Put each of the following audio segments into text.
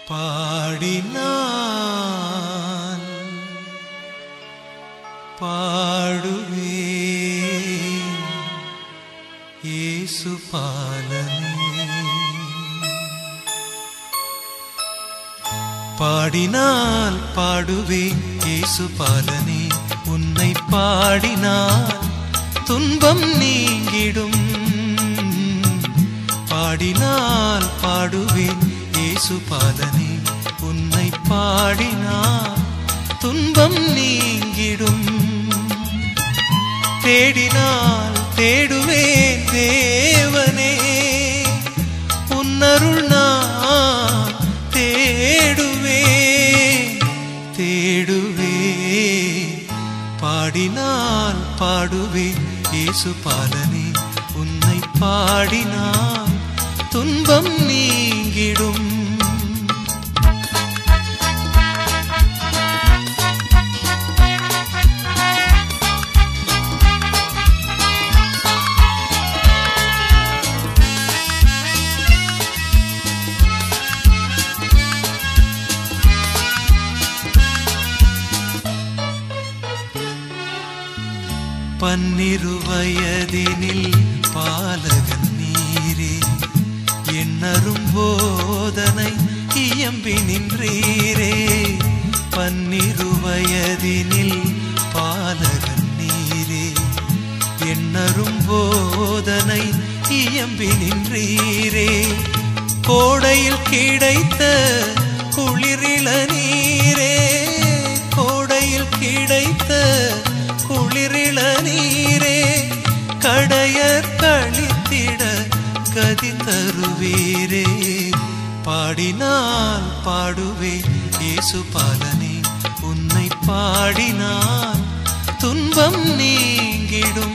பாடினான் பாடுவே இயேசு பாலனே பாடினால் பாடுவேன் இயேசு பாலனே உன்னை பாடினால் துன்பம் நீங்கிடும் பாடினால் பாடுவேன் இயேசு பாலனே உன்னை பாடினால் துன்பம் நீங்கிடும் தேடினால் தேடுவேன் தேவனே உன்னருள் நான் தேடுவேன் தேடுவேன் பாடினால் பாடுவேன் இயேசு பாலனே உன்னை பாடினால் துன்பம் நீங்கிடும் பன்னிரு வயதினில் பாலகன் நீரே எண்ணரும் போதனை இயம்பி நின்றீரே பன்னிரு வயதினில் பாலகன் நீரே எண்ணரும் போதனை இயம்பி நின்றீரே கோடையில் கிடைத்த குளிரில நீரே கோடையில் கிடைத்த குளிரில நீரே கடையர் கழித்திட கதி தருவீரே பாடினால் பாடுவே இயேசு பாலனே உன்னை பாடினால் துன்பம் நீங்கிடும்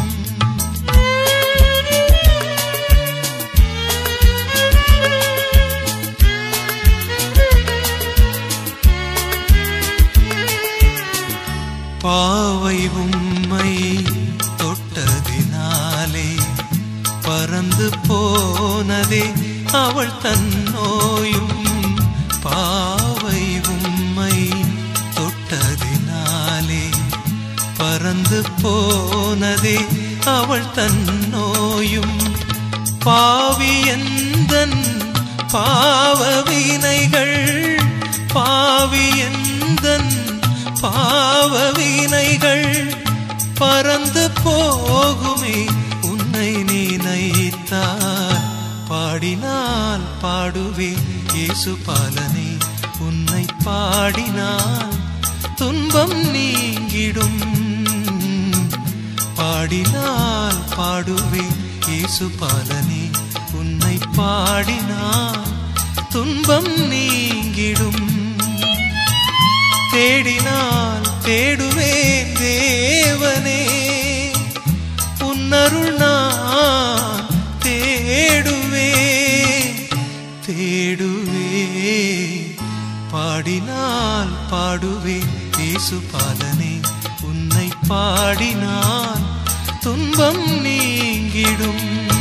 பாவை உம்மை தொட்டதினாலே பறந்து போனதே அவள் தன்னோயும் பாவை உம்மை தொட்டதினாலே பறந்து போனதே அவள் தன்னோயும் பாவி எந்தன் பாவவினைகள் பாவி எந்தன் பாவவினைகள் பறந்து போகுமே உன்னை நினைத்தால் பாடினால் பாடுவே இயேசு பாலனே உன்னை பாடினால் துன்பம் நீங்கிடும் பாடினால் பாடுவே இயேசு பாலனே உன்னை பாடினால் துன்பம் நீங்கிடும் தேடினால் தேடுவேன் தேவனே உன்னருள் நான் தேடுவேன் தேடுவேன் பாடினால் பாடுவேன் இயேசு பாலனே உன்னை பாடினால் துன்பம் நீங்கிடும்